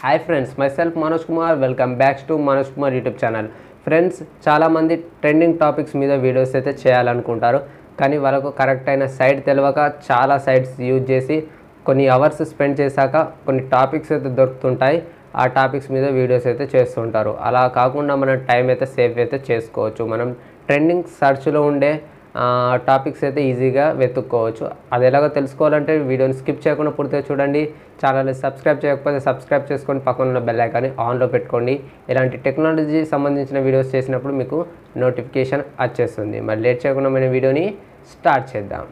hi friends myself Manoj Kumar welcome back to Manoj Kumar YouTube channel friends చాలామంది trending topics మీద videos అయితే చేయాలనుకుంటారు కానీ వాళ్ళకు కరెక్ట్ అయిన సైట్ తెలియక చాలా సైట్స్ యూజ్ చేసి కొన్ని అవర్స్ స్పెండ్ చేశాక కొన్ని టాపిక్స్ అయితే దొరుకుతుంటాయి ఆ టాపిక్స్ మీద వీడియోస్ అయితే చేస్తుంటారు అలా కాకుండా మనం టైం అయితే సేవ్ అయితే చేసుకోవచ్చు మనం ట్రెండింగ్ సర్చ్లో ఉండే టాపిక్స్ అయితే ఈజీగా వెతుక్కోవచ్చు అది ఎలాగో తెలుసుకోవాలంటే వీడియోని స్కిప్ చేయకుండా పూర్తిగా చూడండి ఛానల్ని సబ్స్క్రైబ్ చేయకపోతే సబ్స్క్రైబ్ చేసుకొని పక్కన ఉన్న బెల్ ఐకాన్ని ఆన్లో పెట్టుకోండి ఇలాంటి టెక్నాలజీ సంబంధించిన వీడియోస్ చేసినప్పుడు మీకు నోటిఫికేషన్ వచ్చేస్తుంది మరి లేట్ చేయకుండా మన వీడియోని స్టార్ట్ చేద్దాం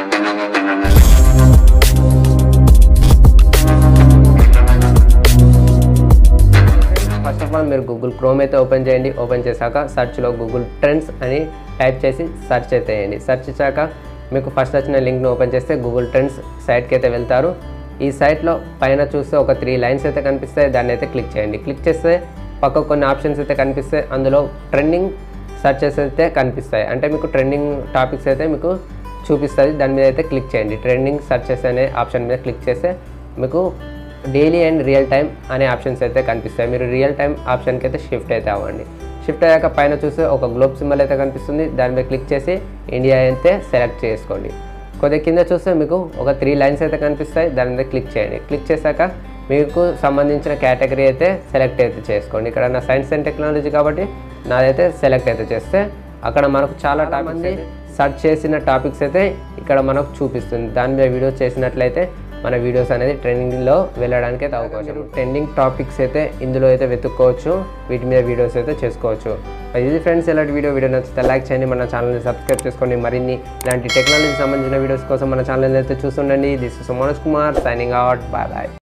ఫస్ట్ ఆఫ్ ఆల్ మీరు గూగుల్ క్రోమ్ అయితే ఓపెన్ చేయండి ఓపెన్ చేశాక సెర్చ్లో గూగుల్ ట్రెండ్స్ అని టైప్ చేసి సెర్చ్ అయితే వేయండి సెర్చ్ చేశాక మీకు ఫస్ట్ వచ్చిన లింక్ని ఓపెన్ చేస్తే గూగుల్ ట్రెండ్స్ సైట్కి అయితే వెళ్తారు ఈ సైట్లో పైన చూస్తే ఒక త్రీ లైన్స్ అయితే కనిపిస్తాయి దాన్ని అయితే క్లిక్ చేయండి క్లిక్ చేస్తే పక్క కొన్ని ఆప్షన్స్ అయితే కనిపిస్తాయి అందులో ట్రెండింగ్ సెర్చెస్ అయితే కనిపిస్తాయి అంటే మీకు ట్రెండింగ్ టాపిక్స్ అయితే మీకు చూపిస్తుంది దాని మీద అయితే క్లిక్ చేయండి ట్రెండింగ్ సెర్చెస్ అనే ఆప్షన్ మీద క్లిక్ చేస్తే మీకు డైలీ అండ్ రియల్ టైం అనే ఆప్షన్స్ అయితే కనిపిస్తాయి మీరు రియల్ టైం ఆప్షన్కి అయితే షిఫ్ట్ అయితే అవ్వండి షిఫ్ట్ అయ్యాక పైన చూస్తే ఒక గ్లోబ్ సింబల్ అయితే కనిపిస్తుంది దాని మీద క్లిక్ చేసి ఇండియా అయితే సెలెక్ట్ చేసుకోండి కొద్దిగా కింద చూస్తే మీకు ఒక త్రీ లైన్స్ అయితే కనిపిస్తాయి దాని మీద క్లిక్ చేయండి క్లిక్ చేశాక మీకు సంబంధించిన కేటగిరీ అయితే సెలెక్ట్ అయితే చేసుకోండి ఇక్కడ నా సైన్స్ అండ్ టెక్నాలజీ కాబట్టి నాదైతే సెలెక్ట్ అయితే చేస్తే అక్కడ మనకు చాలా మంది సెర్చ్ చేసిన టాపిక్స్ అయితే ఇక్కడ మనకు చూపిస్తుంది దాని మీద వీడియో చేసినట్లయితే మన వీడియోస్ అనేది ట్రెండింగ్లో వెళ్ళడానికి అయితే అవకాశం మీరు ట్రెండింగ్ టాపిక్స్ అయితే ఇందులో అయితే వెతుక్కోవచ్చు వీటి మీద వీడియోస్ అయితే చేసుకోవచ్చు ఇది ఫ్రెండ్స్ ఇలాంటి వీడియో వీడియో నచ్చితే లైక్ చేయండి మన ఛానల్ని సబ్స్క్రైబ్ చేసుకోండి మరిన్ని ఇలాంటి టెక్నాలజీ సంబంధించిన వీడియోస్ కోసం మన ఛానల్ అయితే చూస్తుండండి this is Manoj Kumar signing out bye bye